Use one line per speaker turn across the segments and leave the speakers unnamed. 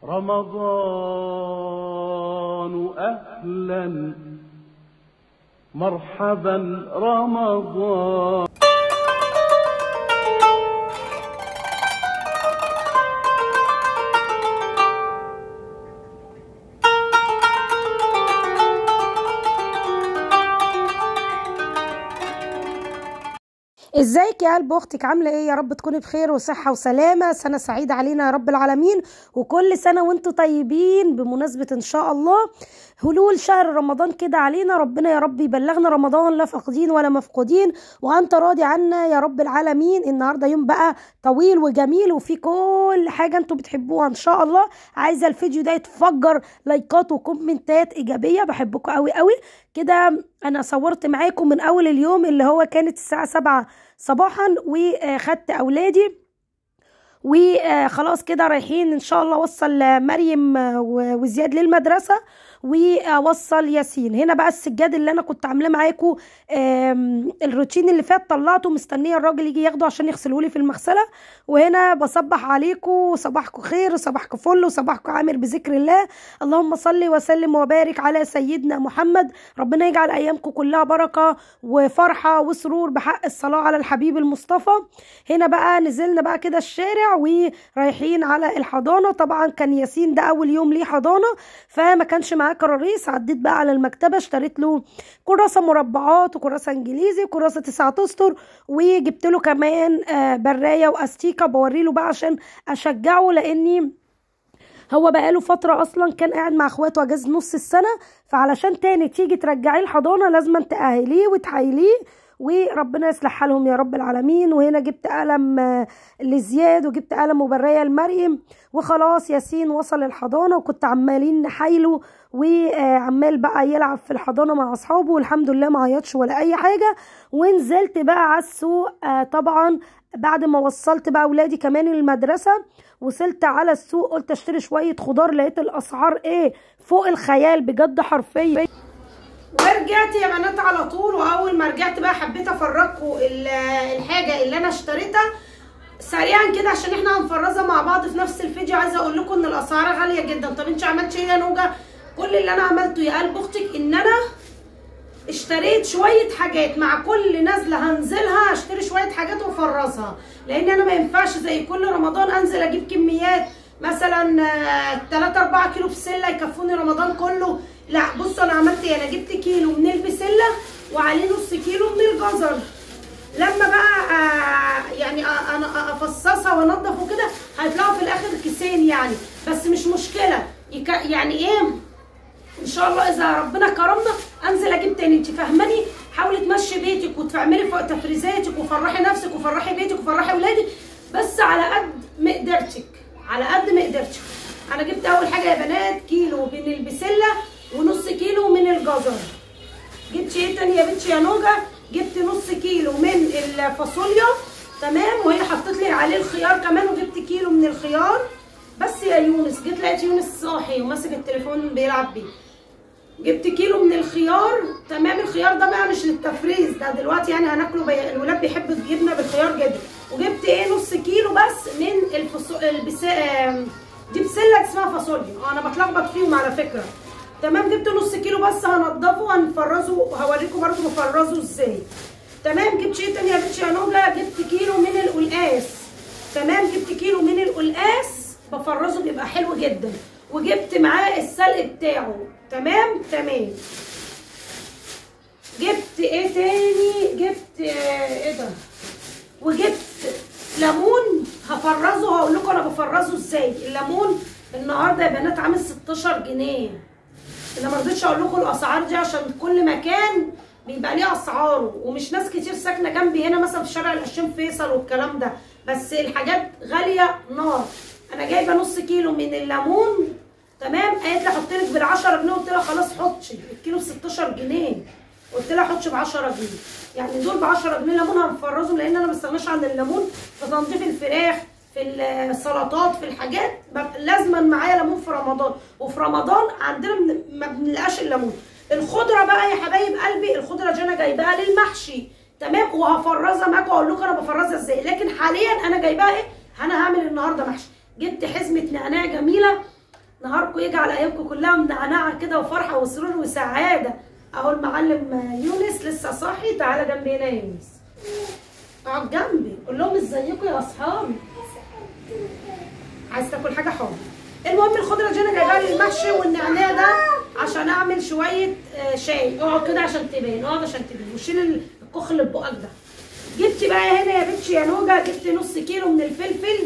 رمضان أهلا مرحبا رمضان
ازيك يا قلب اختك عامله ايه يا رب تكوني بخير وصحه وسلامه سنه سعيده علينا يا رب العالمين وكل سنه وانتم طيبين بمناسبه ان شاء الله هلول شهر رمضان كده علينا ربنا يا رب يبلغنا رمضان لا فاقدين ولا مفقودين وانت راضي عنا يا رب العالمين النهارده يوم بقى طويل وجميل وفي كل حاجه انتم بتحبوها ان شاء الله عايزه الفيديو ده يتفجر لايكات وكومنتات ايجابيه بحبكم قوي قوي كده انا صورت معاكم من اول اليوم اللي هو كانت الساعه سبعة صباحا وخدت اولادي وخلاص كده رايحين ان شاء الله وصل مريم وزياد للمدرسه واوصل ياسين هنا بقى السجاد اللي انا كنت عاملاه معاكم الروتين اللي فات طلعته مستنيه الراجل يجي ياخده عشان يغسله لي في المغسله وهنا بصبح عليكم صباحكم خير وصباحكم فل وصباحكم عامر بذكر الله اللهم صل وسلم وبارك على سيدنا محمد ربنا يجعل ايامكم كلها بركه وفرحه وسرور بحق الصلاه على الحبيب المصطفى هنا بقى نزلنا بقى كده الشارع ورايحين على الحضانه طبعا كان ياسين ده اول يوم ليه حضانه فما كانش معاه كراريس عديت بقى على المكتبه اشتريت له كراسه مربعات وكراسه انجليزي وكراسه تسعة اسطر وجبت له كمان برايه واستيكه بوري له بقى عشان اشجعه لاني هو بقاله فترة أصلا كان قاعد مع اخواته أجاز نص السنة فعلشان تاني تيجي ترجعيه الحضانة لازم تأهليه وتحايليه وربنا يصلح حالهم يا رب العالمين وهنا جبت قلم لزياد وجبت قلم وبرايه لمريم وخلاص ياسين وصل الحضانه وكنت عمالين نحايله وعمال بقى يلعب في الحضانه مع اصحابه والحمد لله ما عيطش ولا اي حاجه ونزلت بقى على السوق طبعا بعد ما وصلت بقى اولادي كمان المدرسه وصلت على السوق قلت اشتري شويه خضار لقيت الاسعار ايه فوق الخيال بجد حرفيا ورجعت يا بنات على طول واول ما رجعت بقى حبيت افرجكم الحاجه اللي انا اشتريتها سريعا كده عشان احنا هنفرزها مع بعض في نفس الفيديو عايزه اقول لكم ان الاسعار غاليه جدا طب انت عملتي ايه يا نوجه كل اللي انا عملته يا قلب اختك ان انا اشتريت شويه حاجات مع كل نازله هنزلها اشتري شويه حاجات وافرزها لان انا ما ينفعش زي كل رمضان انزل اجيب كميات مثلا 3 4 كيلو بسله يكفوني رمضان كله لا بصوا انا عملت ايه انا جبت كيلو من البسله وعليه نص كيلو من الجزر لما بقى آه يعني آه انا افصصها وانضف وكده هيطلعوا في الاخر كيسين يعني بس مش مشكله يعني ايه ان شاء الله اذا ربنا كرمنا انزل اجيب تاني انت فاهماني حاولي تمشي بيتك وتعملي فوق تفريزاتك وفرحي نفسك وفرحي بيتك وفرحي اولادك بس على قد مقدرتك على قد مقدرتك انا جبت اول حاجه يا بنات كيلو من البسله ونص كيلو من الجزر جبت ايه تاني يا بنتي يا نوجه جبت نص كيلو من الفاصوليا تمام وهي حطت لي عليه الخيار كمان وجبت كيلو من الخيار بس يا يونس جيت لقيت يونس صاحي وماسك التليفون بيلعب بيه جبت كيلو من الخيار تمام الخيار ده بقى مش للتفريز ده دلوقتي يعني هناكله بي... الولاد بيحبوا الجبنه بالخيار جدا وجبت ايه نص كيلو بس من الفصو... البس... دي بسله اسمها فاصوليا انا بتلخبط فيهم على فكره تمام جبت نص كيلو بس هنضفه وهنفرزه وهوريكم برده بفرزه ازاي تمام جبت ايه تاني يا بنتي يا نوجه جبت كيلو من القلقاس تمام جبت كيلو من القلقاس بفرزه بيبقى حلو جدا وجبت معاه السلق بتاعه تمام تمام جبت ايه تاني جبت ايه ده وجبت ليمون هفرزه هقول لكم انا بفرزه ازاي الليمون النهارده يا بنات عامل 16 جنيه انا ما رضيتش اقول لكم الاسعار دي عشان كل مكان بيبقى ليه اسعاره ومش ناس كتير ساكنه جنبي هنا مثلا في شارع العشرين فيصل والكلام ده بس الحاجات غاليه نار انا جايبه نص كيلو من الليمون تمام قالت لي احط لك بال 10 جنيه قلت لها خلاص حطي الكيلو ب 16 جنيه قلت لها حطي ب 10 جنيه يعني دول ب 10 جنيه ليمون هنفرزهم لان انا ما بستغناش عن الليمون في تنظيف الفراخ في السلطات في الحاجات لازما معايا ليمون في رمضان وفي رمضان عندنا ما بنلقاش الليمون الخضره بقى يا حبايب قلبي الخضره دي انا جايباها للمحشي تمام وهفرزها معاكم واقول لكم انا بفرزها ازاي لكن حاليا انا جايباها ايه انا هعمل النهارده محشي جبت حزمه نعناع جميله نهاركم يجي على ايامكم كلها منعنعه كده وفرحه وسرور وسعاده اهو المعلم يونس لسه صاحي تعالى جنبي هنا يا يونس اقعد جنبي قول لهم ازيكم يا اصحابي عايز تاكل حاجه حاضر المهم الخضره دي انا جايبها لي المحشي والنعناع ده عشان اعمل شويه آه، شاي اقعد كده عشان تبان اقعد عشان تبان وشيل الكخ اللي في بقك ده جبت بقى هنا يا بنتي يا نوجه جبت نص كيلو من الفلفل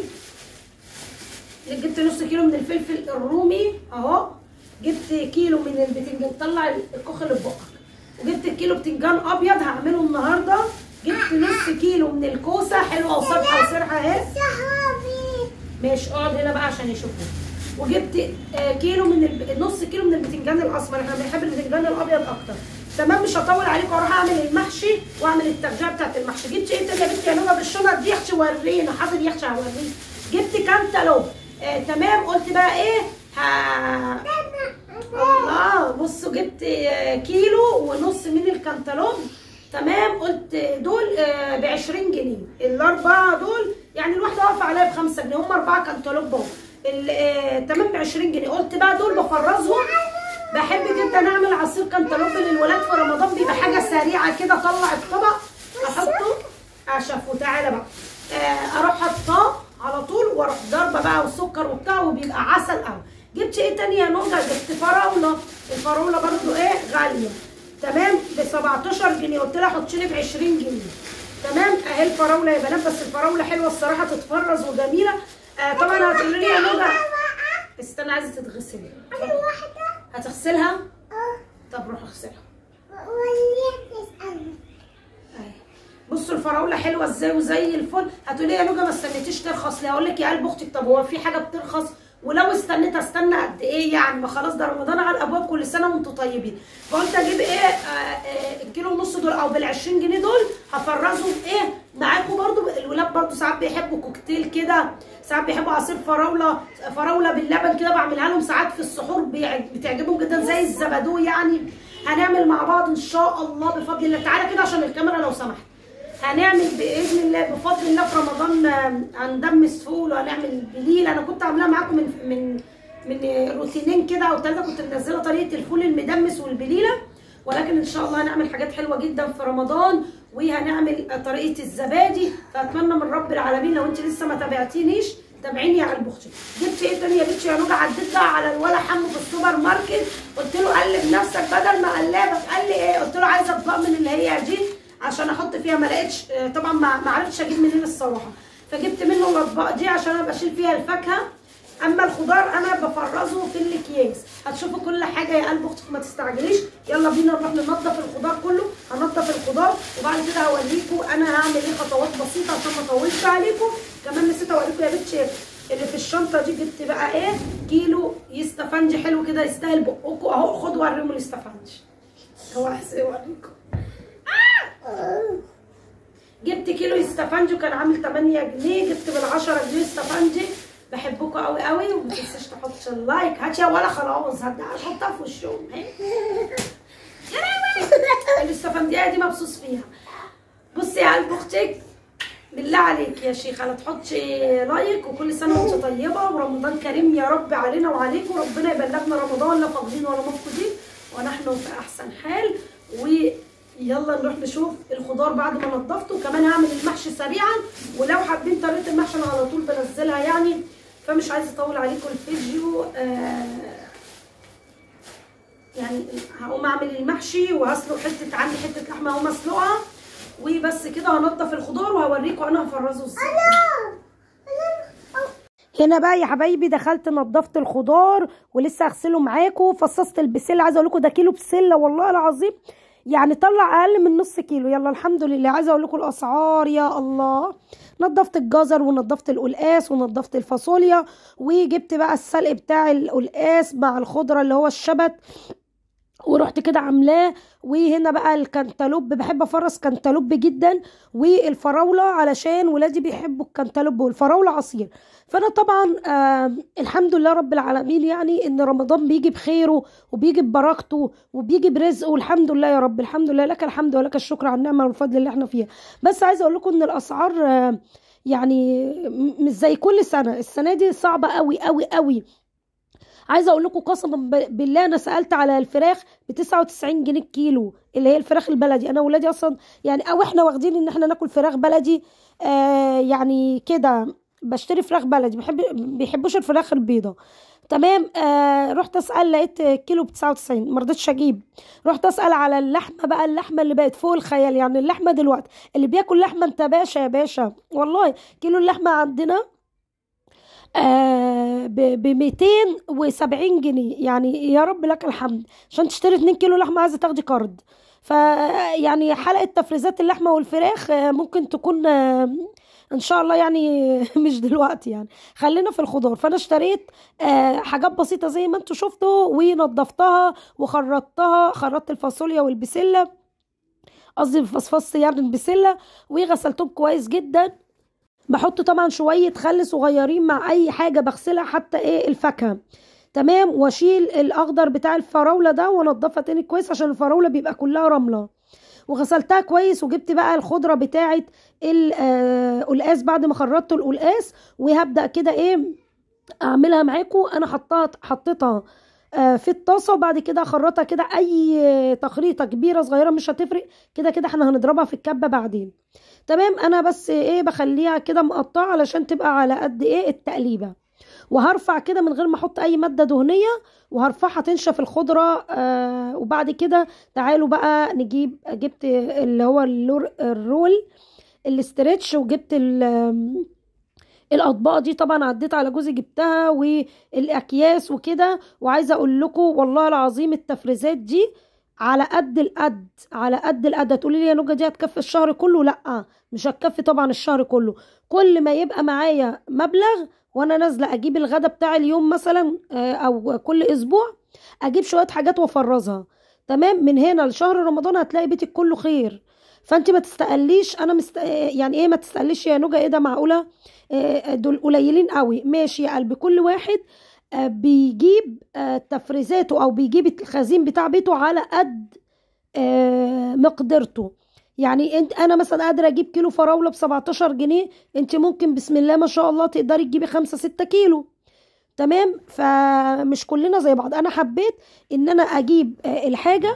جبت نص كيلو من الفلفل الرومي اهو جبت كيلو من البتنجان طلع الكخ اللي في بقك وجبت كيلو بتنجان ابيض هعمله النهارده جبت نص كيلو من الكوسه حلوه وصبحه وسرحه اهي ماشي اقعد هنا بقى عشان يشوفوا وجبت آه، كيلو من الب... نص كيلو من البتنجان الاسمر احنا بنحب البتنجان الابيض اكتر تمام مش هطول عليكم اروح اعمل المحشي واعمل التغذيه بتاعت المحشي جبت ايه تاني يا بنتي يا نوبه بالشنط دي يحشي ورينا حاضر يحشي هوريك جبت كانتالوب آه تمام قلت بقى ايه ها الله بصوا جبت آه، كيلو ونص من الكانتالوب تمام قلت دول ب 20 جنيه الاربعه دول يعني الواحده واقفه عليا ب 5 جنيه هم اربعه كانتالوب اهو ال- آه، تمام ب 20 جنيه قلت بقى دول بفرزهم بحب جدا اعمل عصير كانتالوب للولاد في رمضان بيبقى حاجه سريعه كده اطلع الطبق احطه عشف وتعالى بقى آه، اروح حطاه على طول واروح ضربه بقى والسكر وبتاع وبيبقى عسل قوي جبت ايه تاني يا نوجه جبت فراوله الفراوله برضو ايه غاليه تمام ب 17 جنيه قلت لها حط لي ب 20 جنيه تمام اهي الفراوله يا بنات بس الفراوله حلوه الصراحه تتفرز وجميله آه طبعا هتقولي لي يا نوجه استنى عايزه تتغسل هتغسلها طب روح اغسلها أهي. بصوا الفراوله حلوه ازاي وزي الفل هتقولي يا نوجه ما استنيتيش ترخص ليه اقول لك يا قلب اختك طب هو في حاجه بترخص ولو استنيت استنى قد ايه يعني ما خلاص ده رمضان على الابواب كل سنه وانتم طيبين فقلت اجيب ايه آه آه الكيلو ونص دول او بال 20 جنيه دول هفرزهم ايه معاكم برضو الولاد برضو ساعات بيحبوا كوكتيل كده ساعات بيحبوا عصير فراوله فراوله باللبن كده بعملها لهم ساعات في السحور بيع- بتعجبهم جدا زي الزبادو يعني هنعمل مع بعض ان شاء الله بفضل الله تعالى كده عشان الكاميرا لو سمحت هنعمل باذن الله بفضل الله في رمضان آه، هندمس فول وهنعمل بليل انا كنت عاملاها معاكم من من من روتينين كده او ثلاثه كنت منزله طريقه الفول المدمس والبليله ولكن ان شاء الله هنعمل حاجات حلوه جدا في رمضان وهنعمل آه، طريقه الزبادي فاتمنى من رب العالمين لو انت لسه ما تابعتينيش تابعيني يا قلب اختي جبت ايه تاني يا بنتي يا نوجه عديت بقى على الولا حمو في السوبر ماركت قلت له قلب نفسك بدل ما قلبك قال لي ايه قلت له عايزه اطباق من اللي هي دي عشان احط فيها ما لقيتش آه، طبعا ما ما عرفتش اجيب منين الصراحه فجبت منه الاطباق دي عشان انا بشيل فيها الفاكهه اما الخضار انا بفرزه في الاكياس هتشوفوا كل حاجه يا قلب اختك ما تستعجليش يلا بينا نروح ننضف الخضار كله هنضف الخضار وبعد كده هوريكم انا هعمل ايه خطوات بسيطه عشان ما اطولش عليكم كمان نسيت اوريكم يا بنتي اللي في الشنطه دي جبت بقى ايه كيلو يستفنج حلو كده يستاهل بقكم اهو خدوا وريهم الاستفنج هو احسن اوريكم جبت كيلو استفنجي كان عامل 8 جنيه جبت بال 10 جنيه استفنجي بحبكم قوي قوي وما تنساش تحط اللايك هات يا ولا خلاص هحطها في وشهم اهي يا لهوي الاستفندية دي مبسوط فيها بصي يا قلب اختك بالله عليك يا شيخه لا تحطي لايك وكل سنه وانت طيبه ورمضان كريم يا رب علينا وعليكم ربنا يبلغنا رمضان لا فاقدين ولا مفقودين ونحن في احسن حال ويلا نروح نشوف الخضار بعد ما نضفته وكمان هعمل المحشي سريعا ولو حابين طريقه المحشي انا على طول بنزلها يعني فمش عايزه اطول عليكم الفيديو آه يعني هقوم اعمل المحشي وهسلق حته عندي حته لحمه هقوم اسلقها وبس كده هنضف الخضار وهوريكم انا هفرزه ازاي هنا بقى يا حبايبي دخلت نضفت الخضار ولسه هغسله معاكم فصصت البسله عايزه اقول لكم ده كيلو بسله والله العظيم يعني طلع اقل من نص كيلو يلا الحمد لله عايزه اقول لكم الاسعار يا الله نضفت الجزر ونضفت القلقاس ونضفت الفاصوليا وجبت بقى السلق بتاع القلقاس مع الخضره اللي هو الشبت ورحت كده عاملاه وهنا بقى الكنتالوب بحب افرز كنتالوب جدا والفراوله علشان ولادي بيحبوا الكنتالوب والفراوله عصير فانا طبعا آه الحمد لله رب العالمين يعني ان رمضان بيجي بخيره وبيجي ببركته وبيجي برزقه الحمد لله يا رب الحمد لله لك الحمد ولك الشكر على النعمه والفضل اللي احنا فيها بس عايزه اقول لكم ان الاسعار آه يعني م- مش زي كل سنه السنه دي صعبه قوي قوي قوي عايزه اقول لكم قسما ب- بالله انا سالت على الفراخ ب 99 جنيه الكيلو اللي هي الفراخ البلدي انا ولادي اصلا يعني او احنا واخدين ان احنا ناكل فراخ بلدي آه يعني كده بشتري فراخ بلدي بحب بيحبوش الفراخ البيضه تمام آه رحت اسال لقيت كيلو ب 99 ما رضيتش اجيب رحت اسال على اللحمه بقى اللحمه اللي بقت فوق الخيال يعني اللحمه دلوقتي اللي بياكل لحمه انت باشا يا باشا والله كيلو اللحمه عندنا آه ب 270 جنيه يعني يا رب لك الحمد عشان تشتري 2 كيلو لحمه عايزه تاخدي قرض ف يعني حلقه تفريزات اللحمه والفراخ آه، ممكن تكون آه، ان شاء الله يعني مش دلوقتي يعني خلينا في الخضار فانا اشتريت آه، حاجات بسيطه زي ما انتوا شفتوا ونضفتها وخرطتها خرطت الفاصوليا والبسله قصدي فصفصت يعني البسله وغسلتهم كويس جدا بحط طبعا شويه خل صغيرين مع اي حاجه بغسلها حتى ايه الفاكهه تمام واشيل الاخضر بتاع الفراوله ده وانضفها تاني كويس عشان الفراوله بيبقى كلها رمله وغسلتها كويس وجبت بقى الخضره بتاعه ال- آه، القلقاس بعد ما خرطت القلقاس وهبدا كده ايه اعملها معاكم انا حطيت حطيتها آه، في الطاسه وبعد كده اخرطها كده اي تخريطه كبيره صغيره مش هتفرق كده كده احنا هنضربها في الكبه بعدين تمام انا بس ايه بخليها كده مقطعه علشان تبقى على قد ايه التقليبه وهرفع كده من غير ما احط اي ماده دهنيه وهرفعها تنشف الخضره آه وبعد كده تعالوا بقى نجيب جبت اللي هو اللور الرول الاسترتش وجبت ال- الاطباق دي طبعا عديت على جوزي جبتها والاكياس وكده وعايزه اقول لكم والله العظيم التفريزات دي على قد القد على قد القد هتقولي لي يا نوجه دي هتكفي الشهر كله لا مش هتكفي طبعا الشهر كله كل ما يبقى معايا مبلغ وانا نازله اجيب الغدا بتاع اليوم مثلا آه، او كل اسبوع اجيب شويه حاجات وافرزها تمام من هنا لشهر رمضان هتلاقي بيتك كله خير فانت ما تستقليش انا مست... يعني ايه ما تستقليش يا نوجه ايه ده معقوله آه، دول قليلين قوي ماشي يا قلبي كل واحد آه، بيجيب آه، تفريزاته او بيجيب الخزين بتاع بيته على قد آه، مقدرته يعني انت انا مثلا قادره اجيب كيلو فراوله ب 17 جنيه انت ممكن بسم الله ما شاء الله تقدري تجيبي 5 6 كيلو تمام فمش كلنا زي بعض انا حبيت ان انا اجيب آه، الحاجه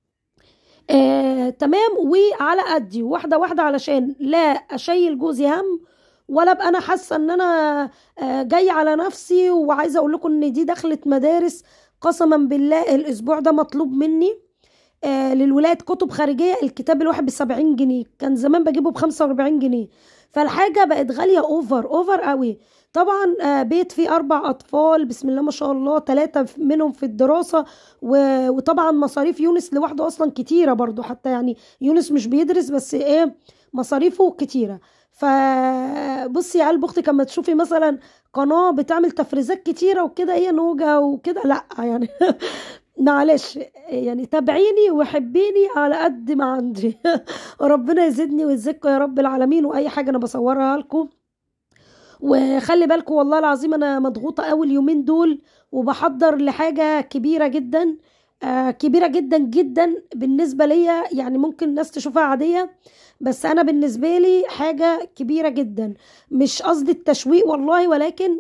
آه، تمام وعلى قدي واحده واحده علشان لا اشيل جوزي هم ولا ابقى انا حاسه ان انا آه، جايه على نفسي وعايزه اقول لكم ان دي دخلت مدارس قسما بالله الاسبوع ده مطلوب مني آه للولاد كتب خارجيه الكتاب الواحد ب 70 جنيه كان زمان بجيبه ب 45 جنيه فالحاجه بقت غاليه اوفر اوفر قوي طبعا آه بيت فيه اربع اطفال بسم الله ما شاء الله ثلاثه منهم في الدراسه و- وطبعا مصاريف يونس لوحده اصلا كتيره برضو حتى يعني يونس مش بيدرس بس ايه مصاريفه كتيره فبصي يا قلب اختك لما تشوفي مثلا قناه بتعمل تفريزات كتيره وكده هي نوجه وكده لا يعني معلش يعني تابعيني وحبيني على قد ما عندي وربنا يزيدني ويزيدكم يا رب العالمين واي حاجه انا بصورها لكم وخلي بالكم والله العظيم انا مضغوطه قوي اليومين دول وبحضر لحاجه كبيره جدا آه كبيره جدا جدا بالنسبه ليا يعني ممكن الناس تشوفها عاديه بس انا بالنسبه لي حاجه كبيره جدا مش قصدي التشويق والله ولكن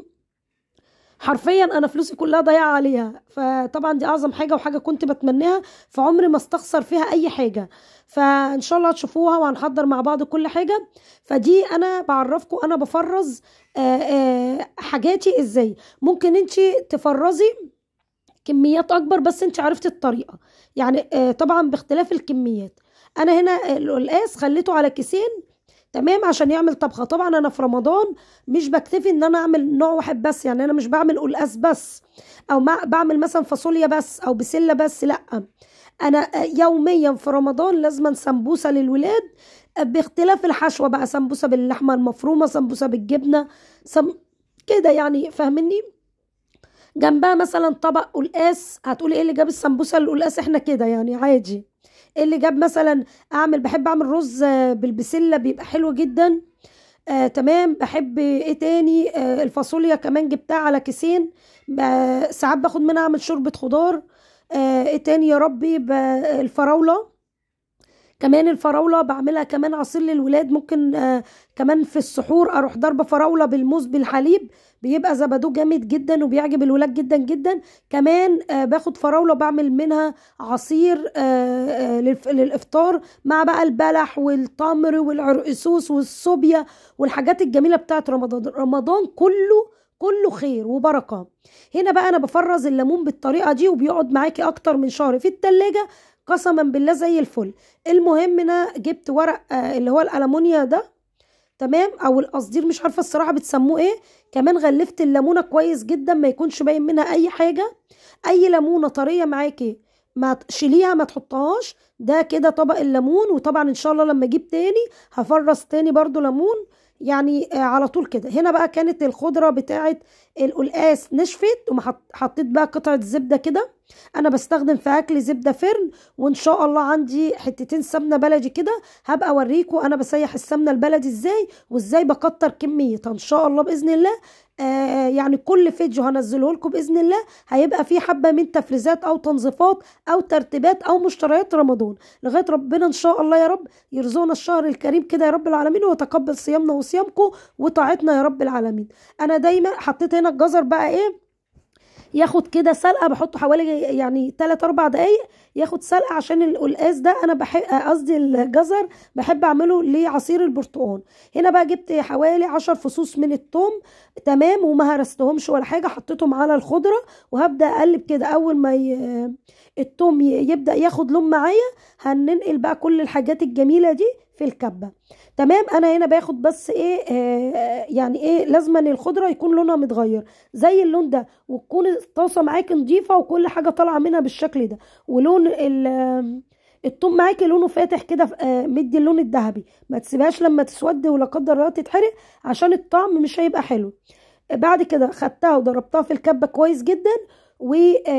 حرفيا انا فلوسي كلها ضايعه عليها فطبعا دي اعظم حاجه وحاجه كنت بتمناها فعمري ما استخسر فيها اي حاجه فان شاء الله تشوفوها وهنحضر مع بعض كل حاجه فدي انا بعرفكم انا بفرز آه، آه، حاجاتي ازاي ممكن انت تفرزي كميات اكبر بس انت عرفتي الطريقه يعني آه، طبعا باختلاف الكميات انا هنا القلقاس خليته على كيسين تمام عشان يعمل طبخه طبعا انا في رمضان مش بكتفي ان انا اعمل نوع واحد بس يعني انا مش بعمل قلقاس بس او ما بعمل مثلا فاصوليا بس او بسله بس لا انا يوميا في رمضان لازم سمبوسه للولاد باختلاف الحشوه بقى سمبوسه باللحمه المفرومه سمبوسه بالجبنه سم... كده يعني فاهمني جنبها مثلا طبق قلقاس هتقولي ايه اللي جاب السمبوسه القلقاس احنا كده يعني عادي ايه اللي جاب مثلا اعمل بحب اعمل رز آه، بالبسله بيبقى حلو جدا آه تمام بحب ايه تاني آه الفاصوليا كمان جبتها على كيسين ب- ساعات باخد منها اعمل شوربه خضار آه ايه تاني يا ربي ب- الفراوله كمان الفراوله بعملها كمان عصير للولاد ممكن آه كمان في السحور اروح ضربه فراوله بالموز بالحليب بيبقى زبادو جامد جدا وبيعجب الولاد جدا جدا كمان آه باخد فراوله بعمل منها عصير آه آه للف- للافطار مع بقى البلح والتمر والعرقسوس والصوبيا والحاجات الجميله بتاعت رمضان رمضان كله كله خير وبركه هنا بقى انا بفرز الليمون بالطريقه دي وبيقعد معاكي اكتر من شهر في التلاجة قسما بالله زي الفل المهم انا جبت ورق آه، اللي هو الالمونيا ده تمام او القصدير مش عارفه الصراحه بتسموه ايه كمان غلفت الليمونه كويس جدا ما يكونش باين منها اي حاجه اي ليمونه طريه معاكي ما تشيليها ما تحطهاش ده كده طبق الليمون وطبعا ان شاء الله لما اجيب تاني هفرز تاني برضو ليمون يعني آه، على طول كده هنا بقى كانت الخضره بتاعه القلقاس نشفت وحطيت بقى قطعه زبده كده انا بستخدم في اكل زبده فرن وان شاء الله عندي حتتين سمنه بلدي كده هبقى اوريكم انا بسيح السمنه البلدي ازاي وازاي بكتر كميتها ان شاء الله باذن الله آه يعني كل فيديو هنزله لكم باذن الله هيبقى فيه حبه من تفريزات او تنظيفات او ترتيبات او مشتريات رمضان لغايه ربنا ان شاء الله يا رب يرزقنا الشهر الكريم كده يا رب العالمين ويتقبل صيامنا وصيامكم وطاعتنا يا رب العالمين انا دايما حطيت هنا الجزر بقى ايه ياخد كده سلقه بحطه حوالي يعني 3 4 دقايق ياخد سلقه عشان القلقاس ده انا بحب قصدي الجزر بحب اعمله لعصير البرتقال هنا بقى جبت حوالي 10 فصوص من الثوم تمام وما هرستهمش ولا حاجه حطيتهم على الخضره وهبدا اقلب كده اول ما ي... الثوم ي- يبدا ياخد لون معايا هننقل بقى كل الحاجات الجميله دي في الكبه تمام انا هنا باخد بس ايه آه يعني ايه لازم ان الخضره يكون لونها متغير زي اللون ده وتكون الطاسه معاكي نظيفه وكل حاجه طالعه منها بالشكل ده ولون ال- آم، الثوم معاكي لونه فاتح كده آه، مدي اللون الذهبي ما تسيبهاش لما تسود ولا قدر الله تتحرق عشان الطعم مش هيبقى حلو بعد كده خدتها وضربتها في الكبه كويس جدا و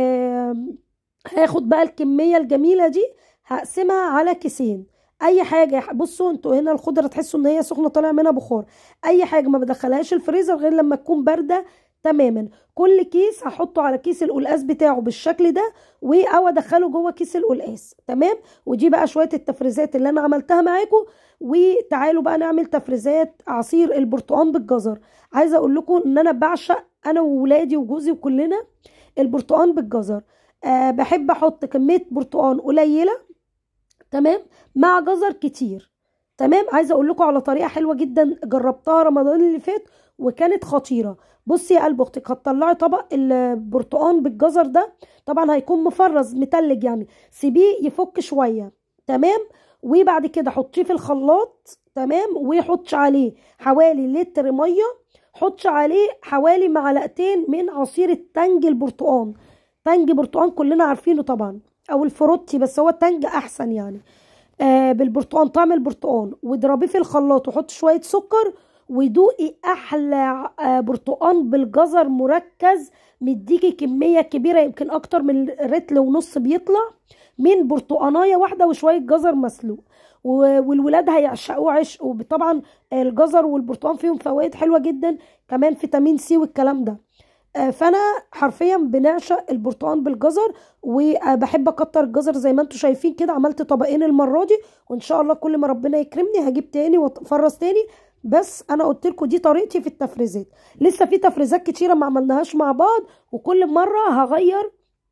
آم، هاخد بقى الكميه الجميله دي هقسمها على كيسين اي حاجه بصوا انتوا هنا الخضره تحسوا ان هي سخنه طالع منها بخار اي حاجه ما بدخلهاش الفريزر غير لما تكون بارده تماما كل كيس هحطه على كيس القلقاس بتاعه بالشكل ده و او ادخله جوه كيس القلقاس تمام ودي بقى شويه التفريزات اللي انا عملتها معاكم وتعالوا بقى نعمل تفريزات عصير البرتقال بالجزر عايزه اقول لكم ان انا بعشق انا وولادي وجوزي وكلنا البرتقال بالجزر أه بحب احط كميه برتقال قليله تمام مع جزر كتير تمام عايزه اقول لكم على طريقه حلوه جدا جربتها رمضان اللي فات وكانت خطيره بصي يا قلب اختك هتطلعي طبق البرتقال بالجزر ده طبعا هيكون مفرز متلج يعني سيبيه يفك شويه تمام وبعد كده حطيه في الخلاط تمام وحطش عليه حوالي لتر ميه حطش عليه حوالي معلقتين من عصير التنج البرتقال تنج برتقال كلنا عارفينه طبعا او الفروتي بس هو التنج احسن يعني آه بالبرتقال طعم البرتقال واضربيه في الخلاط وحط شويه سكر ودوقي احلى آه برتقال بالجزر مركز مديكي كميه كبيره يمكن اكتر من رتل ونص بيطلع من برتقانايه واحده وشويه جزر مسلوق و- والولاد هيعشقوه عشق وطبعا الجزر والبرتقال فيهم فوائد حلوه جدا كمان فيتامين سي والكلام ده آه، فانا حرفيا بنعشق البرتقال بالجزر وبحب اكتر الجزر زي ما انتم شايفين كده عملت طبقين المره دي وان شاء الله كل ما ربنا يكرمني هجيب تاني وافرز تاني بس انا قلت لكم دي طريقتي في التفريزات لسه في تفريزات كتيره ما عملناهاش مع بعض وكل مره هغير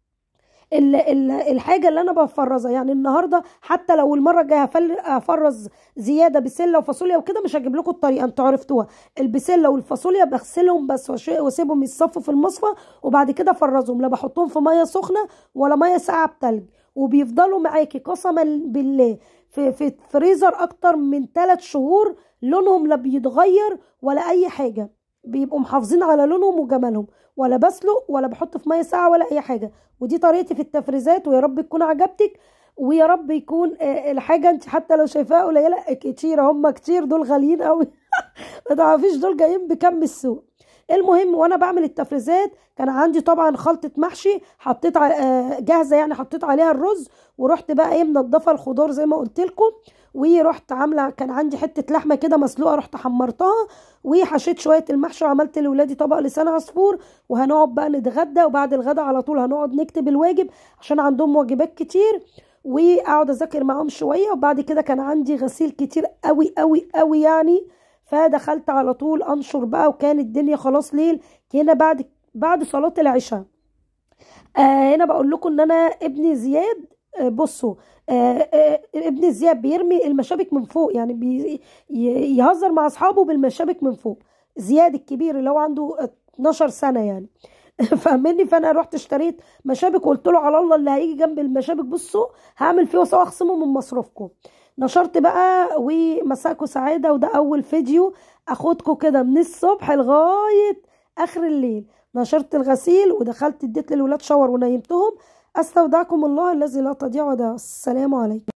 ال- ال- الحاجه اللي انا بفرزها يعني النهارده حتى لو المره الجايه هفل- هفرز زياده بسله وفاصوليا وكده مش هجيب لكم الطريقه انتوا عرفتوها البسله والفاصوليا بغسلهم بس وأش- واسيبهم يتصفوا في المصفى وبعد كده افرزهم لا بحطهم في ميه سخنه ولا ميه ساقعه بتلج وبيفضلوا معاكي قسما بالله في في فريزر اكتر من 3 شهور لونهم لا بيتغير ولا اي حاجه بيبقوا محافظين على لونهم وجمالهم ولا بسلق ولا بحط في ميه ساقعه ولا اي حاجه ودي طريقتي في التفريزات ويا رب تكون عجبتك ويا رب يكون آه، الحاجه انت حتى لو شايفاها قليله كتير هم كتير دول غاليين قوي ما تعرفيش دول جايين بكم السوق المهم وانا بعمل التفريزات كان عندي طبعا خلطه محشي حطيت ع- آه، جاهزه يعني حطيت عليها الرز ورحت بقى ايه منضفه الخضار زي ما قلت لكم ورحت عامله كان عندي حته لحمه كده مسلوقه رحت حمرتها وحشيت شويه المحشي وعملت لاولادي طبق لسان عصفور وهنقعد بقى نتغدى وبعد الغدا على طول هنقعد نكتب الواجب عشان عندهم واجبات كتير واقعد اذاكر معاهم شويه وبعد كده كان عندي غسيل كتير قوي قوي قوي يعني فدخلت على طول انشر بقى وكان الدنيا خلاص ليل هنا بعد بعد صلاه العشاء آه هنا بقول لكم ان انا ابني زياد آه بصوا آه آه ابن زياد بيرمي المشابك من فوق يعني بي ي- يهزر مع اصحابه بالمشابك من فوق زياد الكبير اللي هو عنده 12 سنه يعني فاهمني فانا رحت اشتريت مشابك وقلت له على الله اللي هيجي جنب المشابك بصوا هعمل فيه وسوا اخصمه من مصروفكم نشرت بقى ومساكوا سعاده وده اول فيديو اخدكم كده من الصبح لغايه اخر الليل نشرت الغسيل ودخلت اديت للولاد شاور ونيمتهم استودعكم الله الذي لا تضيع ودائعه السلام عليكم